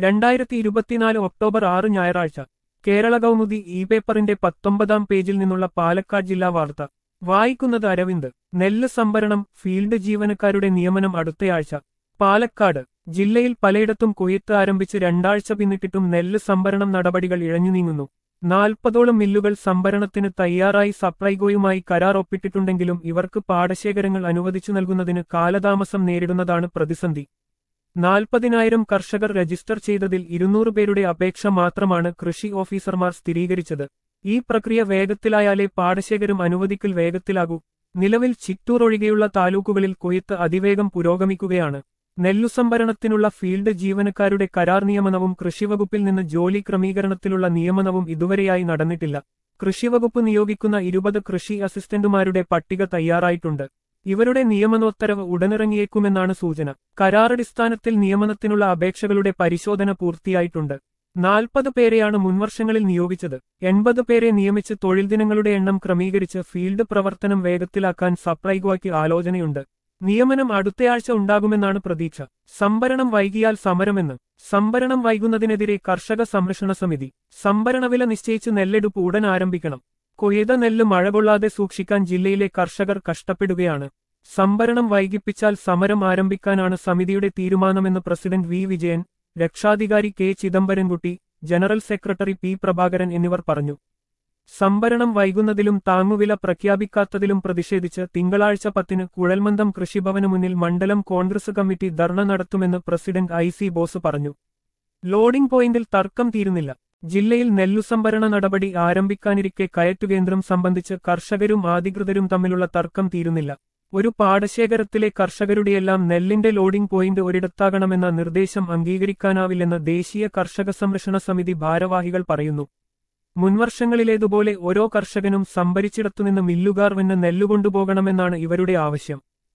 രണ്ടായിരത്തി ഇരുപത്തിനാല് ഒക്ടോബർ ആറ് ഞായറാഴ്ച കേരള കൗമുദി ഇ പേപ്പറിന്റെ പത്തൊമ്പതാം പേജിൽ നിന്നുള്ള പാലക്കാട് ജില്ലാ വാർത്ത വായിക്കുന്നത് അരവിന്ദ് നെല്ല് സംഭരണം ഫീൽഡ് ജീവനക്കാരുടെ നിയമനം അടുത്തയാഴ്ച പാലക്കാട് ജില്ലയിൽ പലയിടത്തും കൊയ്ത്ത് ആരംഭിച്ച് രണ്ടാഴ്ച പിന്നിട്ടിട്ടും നെല്ല് സംഭരണം നടപടികൾ ഇഴഞ്ഞു നീങ്ങുന്നു നാൽപ്പതോളം മില്ലുകൾ സംഭരണത്തിന് തയ്യാറായി സപ്ലൈകോയുമായി കരാർ ഒപ്പിട്ടിട്ടുണ്ടെങ്കിലും ഇവർക്ക് പാടശേഖരങ്ങൾ അനുവദിച്ചു നൽകുന്നതിന് കാലതാമസം നേരിടുന്നതാണ് പ്രതിസന്ധി നാൽപ്പതിനായിരം കർഷകർ രജിസ്റ്റർ ചെയ്തതിൽ ഇരുന്നൂറ് പേരുടെ അപേക്ഷ മാത്രമാണ് കൃഷി ഓഫീസർമാർ സ്ഥിരീകരിച്ചത് ഈ പ്രക്രിയ വേഗത്തിലായാലേ പാടശേഖരം അനുവദിക്കൽ വേഗത്തിലാകൂ നിലവിൽ ചിറ്റൂർ ഒഴികെയുള്ള താലൂക്കുകളിൽ കൊയ്ത്ത് അതിവേഗം പുരോഗമിക്കുകയാണ് നെല്ലു സംഭരണത്തിനുള്ള ഫീൽഡ് ജീവനക്കാരുടെ കരാർ നിയമനവും കൃഷിവകുപ്പിൽ നിന്ന് ജോലി ക്രമീകരണത്തിലുള്ള നിയമനവും ഇതുവരെയായി നടന്നിട്ടില്ല കൃഷിവകുപ്പ് നിയോഗിക്കുന്ന ഇരുപത് കൃഷി അസിസ്റ്റന്റുമാരുടെ പട്ടിക തയ്യാറായിട്ടുണ്ട് ഇവരുടെ നിയമനോത്തരവ് ഉടനിറങ്ങിയേക്കുമെന്നാണ് സൂചന കരാറടിസ്ഥാനത്തിൽ നിയമനത്തിനുള്ള അപേക്ഷകളുടെ പരിശോധന പൂർത്തിയായിട്ടുണ്ട് നാൽപ്പത് പേരെയാണ് മുൻവർഷങ്ങളിൽ നിയോഗിച്ചത് എൺപത് പേരെ നിയമിച്ച് തൊഴിൽ ദിനങ്ങളുടെ എണ്ണം ക്രമീകരിച്ച് ഫീൽഡ് പ്രവർത്തനം വേഗത്തിലാക്കാൻ സപ്ലൈകോയ്ക്ക് ആലോചനയുണ്ട് നിയമനം അടുത്തയാഴ്ച ഉണ്ടാകുമെന്നാണ് പ്രതീക്ഷ സംഭരണം വൈകിയാൽ സമരമെന്ന് സംഭരണം വൈകുന്നതിനെതിരെ കർഷക സംരക്ഷണ സമിതി സംഭരണവില നിശ്ചയിച്ച് നെല്ലെടുപ്പ് ഉടൻ ആരംഭിക്കണം കൊയ്ത നെല്ല് മഴ കൊള്ളാതെ സൂക്ഷിക്കാൻ ജില്ലയിലെ കർഷകർ കഷ്ടപ്പെടുകയാണ് സംഭരണം വൈകിപ്പിച്ചാൽ സമരം ആരംഭിക്കാനാണ് സമിതിയുടെ തീരുമാനമെന്ന് പ്രസിഡന്റ് വി വിജയൻ രക്ഷാധികാരി K Chidambarankutty general secretary P Prabhakaran എന്നിവർ പറഞ്ഞു സംഭരണം വൈകുന്നതിലും താങ്ങുവില പ്രഖ്യാപിക്കാത്തതിലും പ്രതിഷേധിച്ച് തിങ്കളാഴ്ച പത്തിന് കുഴൽമന്ദം കൃഷിഭവന് മുന്നിൽ മണ്ഡലം കോൺഗ്രസ് കമ്മിറ്റി ധർണ നടത്തുമെന്ന് പ്രസിഡന്റ് ഐ സി ബോസ് പറഞ്ഞു ലോഡിംഗ് പോയിന്റിൽ തർക്കം തീരുന്നില്ല ജില്ലയിൽ നെല്ലു സംഭരണ നടപടി ആരംഭിക്കാനിരിക്കെ കയറ്റുകേന്ദ്രം സംബന്ധിച്ച് കർഷകരും അധികൃതരും തമ്മിലുള്ള തർക്കം തീരുന്നില്ല ഒരു പാടശേഖരത്തിലെ കർഷകരുടെയെല്ലാം നെല്ലിന്റെ ലോഡിംഗ് പോയിന്റ് ഒരിടത്താകണമെന്ന നിർദ്ദേശം അംഗീകരിക്കാനാവില്ലെന്ന് ദേശീയ കർഷക സംരക്ഷണ സമിതി ഭാരവാഹികൾ പറയുന്നു മുൻവർഷങ്ങളിലേതുപോലെ ഓരോ കർഷകനും സംഭരിച്ചിടത്തുനിന്ന് മില്ലുകാർ വന്ന് നെല്ലുകൊണ്ടുപോകണമെന്നാണ് ഇവരുടെ ആവശ്യം